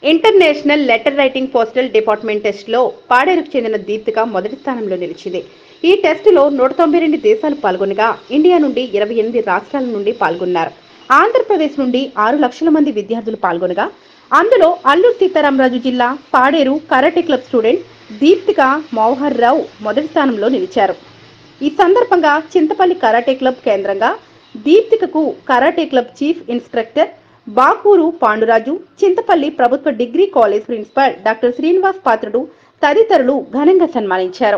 international letter writing postal department టెస్ట్లో పాడేరుకు చెందిన దీప్తిక మొదటి స్థానంలో నిలిచింది ఈ టెస్టులో నూట తొంభై రెండు దేశాలు పాల్గొనగా ఇండియా నుండి ఇరవై ఎనిమిది రాష్ట్రాల నుండి పాల్గొన్నారు ఆంధ్రప్రదేశ్ నుండి ఆరు లక్షల మంది విద్యార్థులు పాల్గొనగా అందులో అల్లూరు సీతారామరాజు జిల్లా Paderu karate club student Deepthika మౌహర్ రావు మొదటి స్థానంలో నిలిచారు ఈ సందర్భంగా చింతపల్లి కరాటే క్లబ్ కేంద్రంగా దీప్తికకు karate club chief instructor Bakuru Panduraju Chintapalli ప్రభుత్వ degree college principal doctor Srinivas Patrudu తదితరులు ఘనంగా సన్మానించారు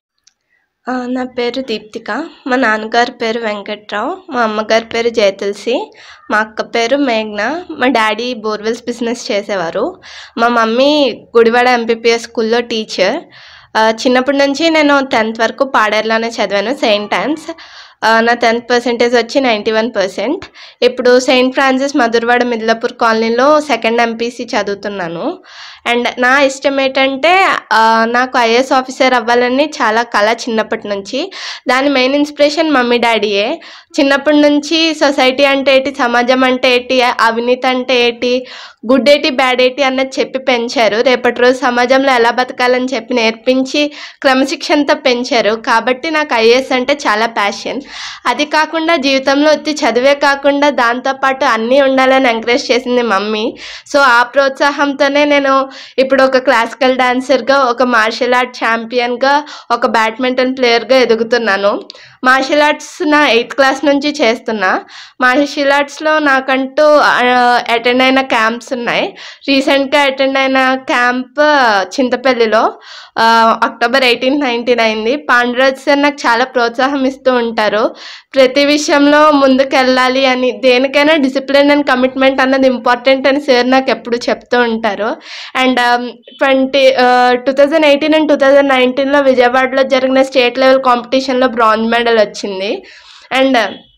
ఆ, నా పేరు దీప్తిక మా నాన్నగారి పేరు వెంకట్రావు మా అమ్మగారి పేరు జయతులసి మా అక్క పేరు మేఘ్న మా డాడీ బోర్వెల్స్ బిజినెస్ చేసేవారు మా మమ్మీ గుడివాడ ఎంపీపీఎస్ స్కూల్లో టీచర్ ఆ, చిన్నప్పటి నుంచి నేను టెన్త్ వరకు పాడేరులోనే చదివాను సెయింట్ ఆన్స్ ఆ, నా టెన్త్ పర్సెంటేజ్ వచ్చి నైంటీ వన్ పర్సెంట్ ఇప్పుడు సెయింట్ ఫ్రాన్సిస్ మధురవాడ మిద్లాపూర్ కాలనీలో సెకండ్ ఎంపీసీ చదువుతున్నాను అండ్ నా ఇష్టం ఏంటంటే ఆ, నాకు ఐఏఎస్ ఆఫీసర్ అవ్వాలని చాలా కళ చిన్నప్పటి నుంచి దాని మెయిన్ ఇన్స్పిరేషన్ మమ్మీ డాడీయే చిన్నప్పటి నుంచి సొసైటీ అంటే ఏంటి సమాజం అంటే ఏంటి అవినీతి అంటే ఏంటి గుడ్ ఏంటి బ్యాడ్ ఏంటి అన్నది చెప్పి పెంచారు రేపటి రోజు సమాజంలో ఎలా బతకాలని చెప్పి నేర్పించి క్రమశిక్షణతో పెంచారు కాబట్టి నాకు ఐఏఎస్ అంటే చాలా ప్యాషన్ అది కాకుండా జీవితంలో వచ్చి చదివే కాకుండా దాంతోపాటు అన్నీ ఉండాలని ఎంకరేజ్ చేసింది మమ్మీ సో ఆ ప్రోత్సాహంతోనే నేను ఇప్పుడు ఒక క్లాసికల్ డాన్సర్గా ఒక మార్షల్ ఆర్ట్ ఛాంపియన్గా ఒక బ్యాడ్మింటన్ ప్లేయర్గా ఎదుగుతున్నాను మార్షల్ ఆర్ట్స్ నా ఎయిత్ క్లాస్ నుంచి చేస్తున్నా మార్షల్ ఆర్ట్స్లో నాకంటూ అటెండ్ అయిన క్యాంప్స్ ఉన్నాయి రీసెంట్గా అటెండ్ అయిన క్యాంప్ చింతపల్లిలో ఆ, అక్టోబర్ ఎయిటీన్ నైన్టీన్ అయింది పాండురాజ్ సార్ నాకు చాలా ప్రోత్సాహం ఇస్తూ ఉంటారు ప్రతి విషయంలో ముందుకెళ్ళాలి అని దేనికైనా డిసిప్లిన్ అండ్ కమిట్మెంట్ అన్నది ఇంపార్టెంట్ అని సార్ నాకు ఎప్పుడు చెప్తూ ఉంటారు and twenty two thousand eighteen and two thousand నైన్టీన్లో విజయవాడలో జరిగిన స్టేట్ లెవెల్ కాంపిటీషన్లో బ్రాంజ్ మెడల్ వచ్చింది అండ్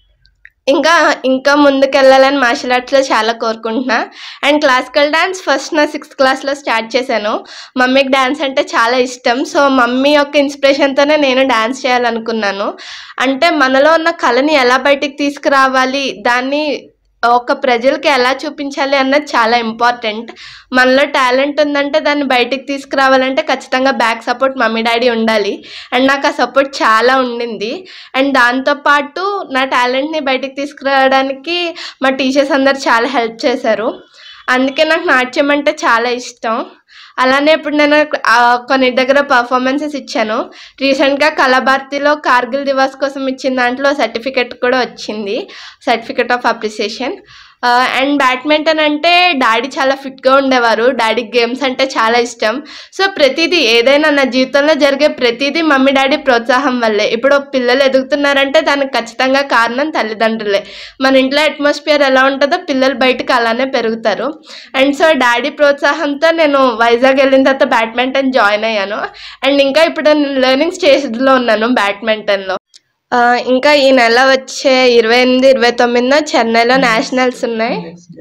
ఇంకా ఇంకా ముందుకెళ్ళాలని మార్షల్ ఆర్ట్స్లో చాలా కోరుకుంటున్నా అండ్ క్లాసికల్ డ్యాన్స్ ఫస్ట్ నా సిక్స్త్ క్లాస్లో స్టార్ట్ చేశాను మమ్మీకి డ్యాన్స్ అంటే చాలా ఇష్టం సో మమ్మీ యొక్క ఇన్స్పిరేషన్తోనే నేను డ్యాన్స్ చేయాలనుకున్నాను అంటే మనలో ఉన్న కళని ఎలా బయటికి తీసుకురావాలి దాన్ని ఒక ప్రజలకి ఎలా చూపించాలి అన్నది చాలా ఇంపార్టెంట్ మనలో టాలెంట్ ఉందంటే దాన్ని బయటికి తీసుకురావాలంటే ఖచ్చితంగా బ్యాక్ సపోర్ట్ మమ్మీ డాడీ ఉండాలి అండ్ నాకు ఆ సపోర్ట్ చాలా ఉండింది అండ్ దాంతోపాటు నా టాలెంట్ని బయటికి తీసుకురావడానికి మా టీచర్స్ అందరు చాలా హెల్ప్ చేశారు అందుకే నాకు నాట్యం అంటే చాలా ఇష్టం అలానే ఇప్పుడు నేను ఆ, కొన్ని దగ్గర పర్ఫార్మెన్సెస్ ఇచ్చాను రీసెంట్గా కళాభారతిలో కార్గిల్ దివాస్ కోసం ఇచ్చిన దాంట్లో సర్టిఫికెట్ కూడా వచ్చింది certificate of appreciation and badminton అంటే డాడీ చాలా ఫిట్గా ఉండేవారు డాడీకి గేమ్స్ అంటే చాలా ఇష్టం సో ప్రతిదీ ఏదైనా నా జీవితంలో జరిగే ప్రతిదీ మమ్మీ డాడీ ప్రోత్సాహం వల్లే ఇప్పుడు పిల్లలు ఎదుగుతున్నారంటే దానికి ఖచ్చితంగా కారణం తల్లిదండ్రులే మన ఇంట్లో అట్మాస్ఫియర్ ఎలా ఉంటుందో పిల్లలు బయటకు అలానే పెరుగుతారు అండ్ సో డాడీ ప్రోత్సాహంతో నేను వైజాగ్ వెళ్ళిన తర్వాత బ్యాడ్మింటన్ జాయిన్ అయ్యాను అండ్ ఇంకా ఇప్పుడు నేను లెర్నింగ్ స్టేజ్లో ఉన్నాను బ్యాడ్మింటన్లో ఆ, ఇంకా ఈ నెల వచ్చే ఇరవై ఎనిమిది ఇరవై తొమ్మిదిన చెన్నైలో నేషనల్స్ ఉన్నాయి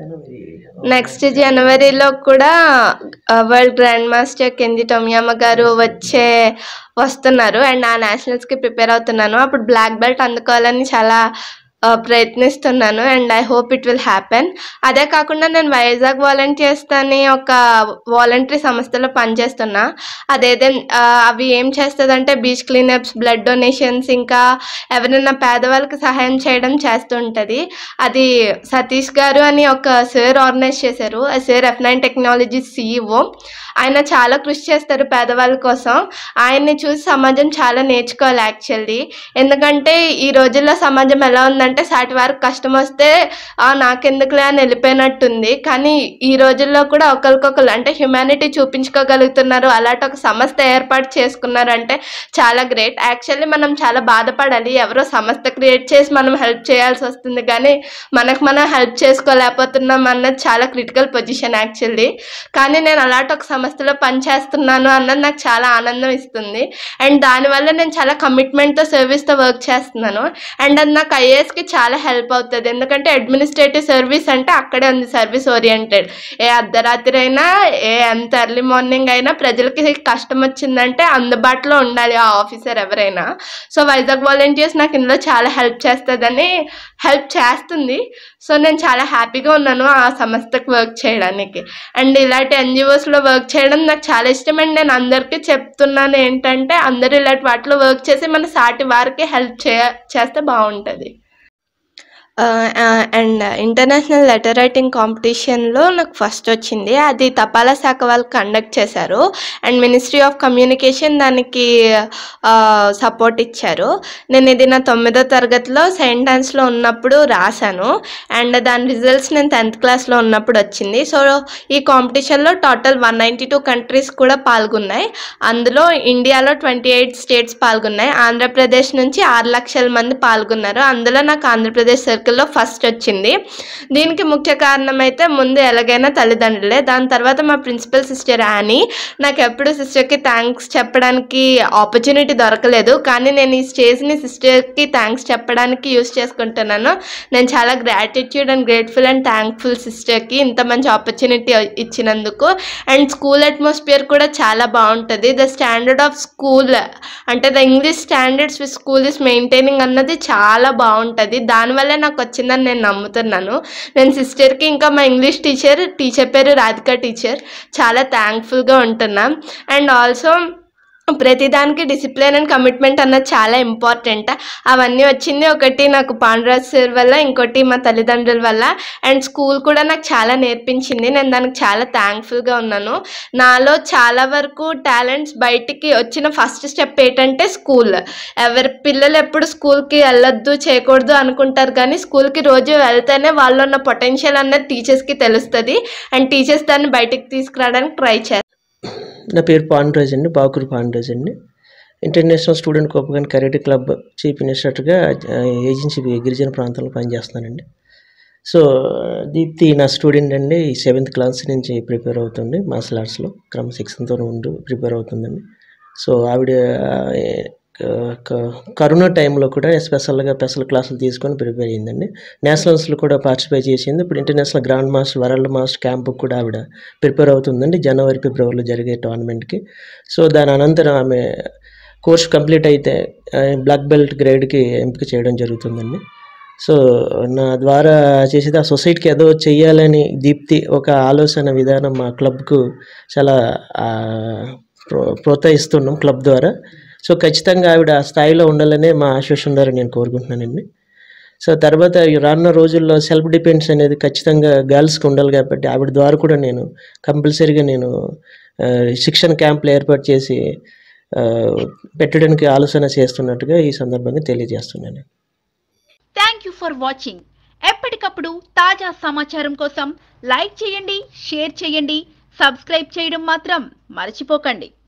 నెక్స్ట్ జనవరిలో కూడా ఆ, world grand master Kenji Tomiyama గారు వచ్చే వస్తున్నారు అండ్ ఆ నేషనల్స్కి ప్రిపేర్ అవుతున్నాను అప్పుడు బ్లాక్ బెల్ట్ అందుకోవాలని చాలా ఆ, ప్రయత్నిస్తున్నాను and I hope it will happen అదే కాకుండా నేను వైజాగ్ వాలంటీర్స్ అని ఒక వాలంటరీ సంస్థలో పనిచేస్తున్నా అదేదే ఆ, అవి ఏం చేస్తుందంటే బీచ్ క్లీనప్స్ బ్లడ్ డొనేషన్స్ ఇంకా ఎవరైనా పేదవాళ్ళకి సహాయం చేయడం చేస్తూ ఉంటుంది అది సతీష్ గారు అని ఒక సార్ ఆర్గనైజ్ చేశారు ఆ sir F nine technology CEO ఆయన చాలా కృషి చేస్తారు పేదవాళ్ళ కోసం ఆయన్ని చూసి సమాజం చాలా నేర్చుకోవాలి యాక్చువల్లీ ఎందుకంటే ఈ రోజుల్లో సమాజం ఎలా ఉందంటే సాటి వారికి కష్టం వస్తే "ఆ, నాకెందుకులే అని వెళ్ళిపోయినట్టుంది కానీ ఈ రోజుల్లో కూడా ఒకరికొకరు అంటే హ్యుమానిటీ చూపించుకోగలుగుతున్నారు అలాంటి ఒక సంస్థ ఏర్పాటు చేసుకున్నారు అంటే చాలా గ్రేట్ యాక్చువల్లీ మనం చాలా బాధపడాలి ఎవరో సంస్థ క్రియేట్ చేసి మనం హెల్ప్ చేయాల్సి వస్తుంది కానీ మనకు మనం హెల్ప్ చేసుకోలేకపోతున్నాం అన్నది చాలా క్రిటికల్ పొజిషన్ యాక్చువల్లీ కానీ నేను అలాంటి ఒక సంస్థలో పనిచేస్తున్నాను అన్నది నాకు చాలా ఆనందం ఇస్తుంది అండ్ దానివల్ల నేను చాలా కమిట్మెంట్తో సర్వీస్తో వర్క్ చేస్తున్నాను అండ్ అది నాకు ఐఏఎస్కి సిస్టర్కి చాలా హెల్ప్ అవుతుంది ఎందుకంటే అడ్మినిస్ట్రేటివ్ సర్వీస్ అంటే అక్కడే ఉంది సర్వీస్ ఓరియంటెడ్ ఏ అర్ధరాత్రి అయినా ఏ ఎంత ఎర్లీ మార్నింగ్ అయినా ప్రజలకి కష్టం వచ్చిందంటే అందుబాటులో ఉండాలి ఆ ఆఫీసర్ ఎవరైనా సో వైజాగ్ వాలంటీర్స్ నాకు ఇందులో చాలా హెల్ప్ చేస్తుందని హెల్ప్ చేస్తుంది సో నేను చాలా హ్యాపీగా ఉన్నాను ఆ సంస్థకు వర్క్ చేయడానికి అండ్ ఇలాంటి ఎన్జిఓస్లో వర్క్ చేయడం నాకు చాలా ఇష్టం అండ్ నేను అందరికీ చెప్తున్నాను ఏంటంటే అందరూ ఇలాంటి వాటిలో వర్క్ చేసి మన సాటి వారికి హెల్ప్ చే చేస్తే బాగుంటుంది అండ్ ఇంటర్నేషనల్ లెటర్ రైటింగ్ కాంపిటీషన్లో నాకు ఫస్ట్ వచ్చింది అది తపాలా శాఖ వాళ్ళు కండక్ట్ చేశారు అండ్ మినిస్ట్రీ ఆఫ్ కమ్యూనికేషన్ దానికి సపోర్ట్ ఇచ్చారు నేను ఇది నా తొమ్మిదో తరగతిలో సెయింట్ డాన్స్లో ఉన్నప్పుడు రాశాను అండ్ దాని రిజల్ట్స్ నేను టెన్త్ క్లాస్లో ఉన్నప్పుడు వచ్చింది సో ఈ కాంపిటీషన్లో total one ninety two countries కూడా పాల్గొన్నాయి అందులో ఇండియాలో ట్వంటీ ఎయిట్ స్టేట్స్ పాల్గొన్నాయి ఆంధ్రప్రదేశ్ నుంచి ఆరు లక్షల మంది పాల్గొన్నారు అందులో నాకు ఆంధ్రప్రదేశ్ సర్కిల్లో ఫస్ట్ వచ్చింది దీనికి ముఖ్య కారణం అయితే ముందు ఎలాగైనా తల్లిదండ్రులే దాని తర్వాత మా ప్రిన్సిపల్ సిస్టర్ యానీ నాకు ఎప్పుడు సిస్టర్కి థ్యాంక్స్ చెప్పడానికి ఆపర్చునిటీ దొరకలేదు కానీ నేను ఈ స్టేజ్ని సిస్టర్కి థ్యాంక్స్ చెప్పడానికి యూస్ చేసుకుంటున్నాను నేను చాలా gratitude and grateful and thankful సిస్టర్కి ఇంత మంచి ఆపర్చునిటీ ఇచ్చినందుకు అండ్ స్కూల్ అట్మాస్ఫియర్ కూడా చాలా బాగుంటుంది ద స్టాండర్డ్ ఆఫ్ స్కూల్ అంటే the English standards with school is maintaining అన్నది చాలా బాగుంటుంది దానివల్లే నాకు వచ్చిందని నేను నమ్ముతున్నాను నేను సిస్టర్కి ఇంకా మా ఇంగ్లీష్ టీచర్ టీచర్ పేరు రాధిక టీచర్ చాలా థ్యాంక్ఫుల్గా ఉంటున్నాం అండ్ ఆల్సో ప్రతిదానికి డిసిప్లిన్ అండ్ కమిట్మెంట్ అన్నది చాలా ఇంపార్టెంట్ అవన్నీ వచ్చింది ఒకటి నాకు పాండురాజ్ సార్ వల్ల ఇంకోటి మా తల్లిదండ్రుల వల్ల అండ్ స్కూల్ కూడా నాకు చాలా నేర్పించింది నేను దానికి చాలా థ్యాంక్ఫుల్గా ఉన్నాను నాలో చాలా వరకు టాలెంట్స్ బయటికి వచ్చిన ఫస్ట్ స్టెప్ ఏంటంటే స్కూల్ ఎవరి పిల్లలు ఎప్పుడు స్కూల్కి వెళ్ళొద్దు చేయకూడదు అనుకుంటారు కానీ స్కూల్కి రోజు వెళ్తేనే వాళ్ళు ఉన్న పొటెన్షియల్ అన్నది టీచర్స్కి తెలుస్తుంది అండ్ టీచర్స్ దాన్ని బయటికి తీసుకురావడానికి ట్రై చేస్తారు నా పేరు పాండురాజ్ అండి బాకూరు పాండురాజ్ అండి ఇంటర్నేషనల్ స్టూడెంట్ కోపగాన్ కరాటే క్లబ్ చీఫ్ మినిస్టర్గా ఏజెన్సీ గిరిజన ప్రాంతంలో పనిచేస్తున్నానండి సో దీప్తి నా స్టూడెంట్ అండి సెవెంత్ క్లాస్ నుంచి ప్రిపేర్ అవుతుంది మార్షల్ ఆర్ట్స్లో క్రమశిక్షణతో ఉంటూ ప్రిపేర్ అవుతుందండి సో ఆవిడ ఆ, క- కరోనా టైంలో కూడా స్పెషల్గా స్పెషల్ క్లాసులు తీసుకొని ప్రిపేర్ అయ్యిందండి నేషనల్స్లో కూడా పార్టిసిపేట్ చేసింది ఇప్పుడు international grand master world master క్యాంపుకి కూడా ఆవిడ ప్రిపేర్ అవుతుందండి జనవరి ఫిబ్రవరిలో జరిగే టోర్నమెంట్కి సో దాని అనంతరం ఆమె కోర్స్ కంప్లీట్ అయితే బ్లాక్ బెల్ట్ గ్రేడ్కి ఎంపిక చేయడం జరుగుతుందండి సో నా ద్వారా చేసేది ఆ సొసైటీకి ఏదో చెయ్యాలని దీప్తి ఒక ఆలోచన విధానం మా క్లబ్కు చాలా ఆ, ప్రో ప్రోత్సహిస్తున్నాం క్లబ్ ద్వారా సో ఖచ్చితంగా ఆవిడ ఆ స్థాయిలో ఉండాలనే మా అసోసియేషన్ ద్వారా నేను కోరుకుంటున్నానండి సో తర్వాత ఈ రానున్న రోజుల్లో సెల్ఫ్ డిపెండ్స్ అనేది ఖచ్చితంగా గర్ల్స్కి ఉండాలి కాబట్టి ఆవిడ ద్వారా కూడా నేను కంపల్సరీగా నేను ఆ, శిక్షణ క్యాంపులు ఏర్పాటు చేసి ఆ, పెట్టడానికి ఆలోచన చేస్తున్నట్టుగా ఈ సందర్భంగా తెలియజేస్తున్నాను థ్యాంక్ యూ ఫర్ వాచింగ్ ఎప్పటికప్పుడు తాజా సమాచారం కోసం లైక్ చేయండి షేర్ చేయండి సబ్స్క్రైబ్ చేయడం మాత్రం మర్చిపోకండి